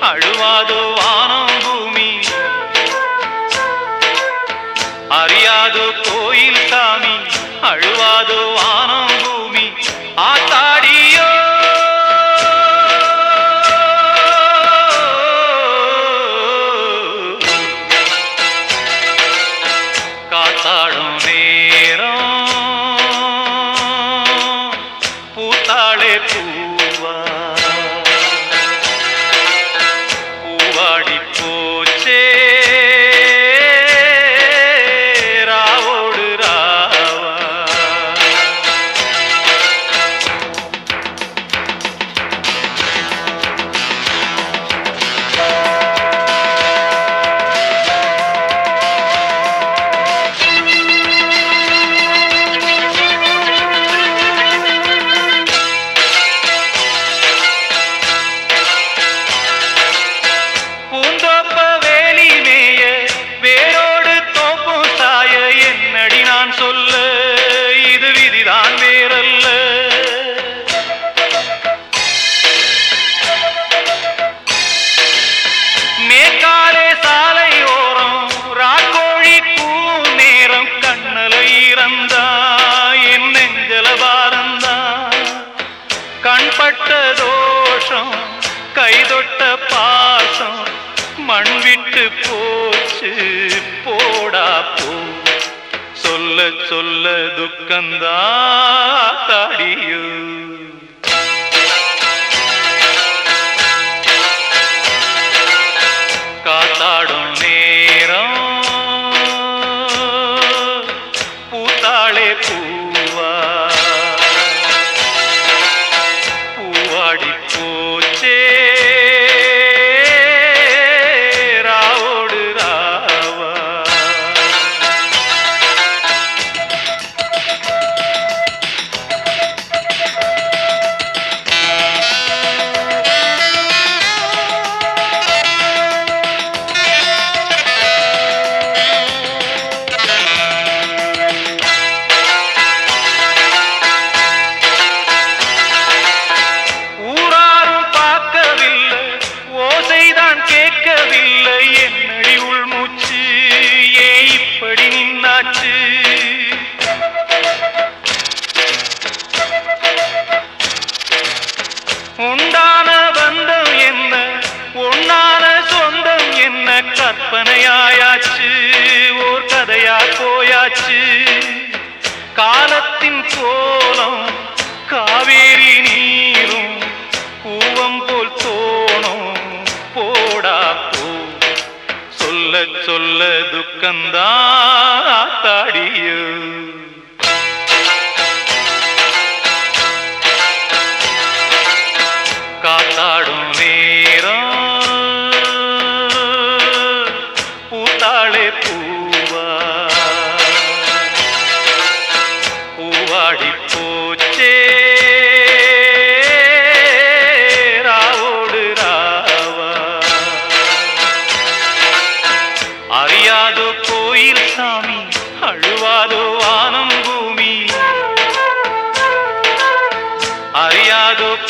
அழுவாதோ வானம் பூமி அறியாதோ கோயில் சாமி அழுவாதோ வானம் பூமி ஆத்தாடியோ காத்தாடும் நேரம் பூத்தாளே பூவா பூவாடி போச்சே ராவோடு ராவா பூந்தோப்ப வேலி மேய வேரோடு தோப்பும் சாய என்னடி நான் சொல்ல இது விதிதான் வேறல்ல மேற்காலே சாலை ஓரம் ராக்கோழி கூவும் நேரம் கண்ணல இறந்தா என் நெஞ்சல பாரந்தா கண்பட்ட தோஷம் கைதொட்ட பாசம் மண் விட்டு போச்சு போடா போ சொல்ல சொல்ல துக்கந்தா தாடியோ காத்தாடும் நேரம் பூத்தாளே பூவா பூவாடி போச்சே ராவோடு ராவா ஊராரும் பார்க்கவில்லை ஓசைதான் கேட்கவில்லை என்னடி உள்மூச்சு ஏன் இப்படி நின்னாச்சு உண்டான பந்தம் என்ன உன்னான சொந்தம் என்ன கற்பனையாயாச்சு ஓர் கதையா போயாச்சு காலத்தின் கோலம் காவேரி நீரும் கூவம் போல் தோணும் போடா போ சொல்ல சொல்ல துக்கந்தா தாடியோ காத்தாடும் நேரம் பூத்தாளே பூவா பூவாடி போச்சே ராவோடு ராவா அறியாதோ கோயில் சாமி அழுவாதோ வானம் பூமி அறியாதோ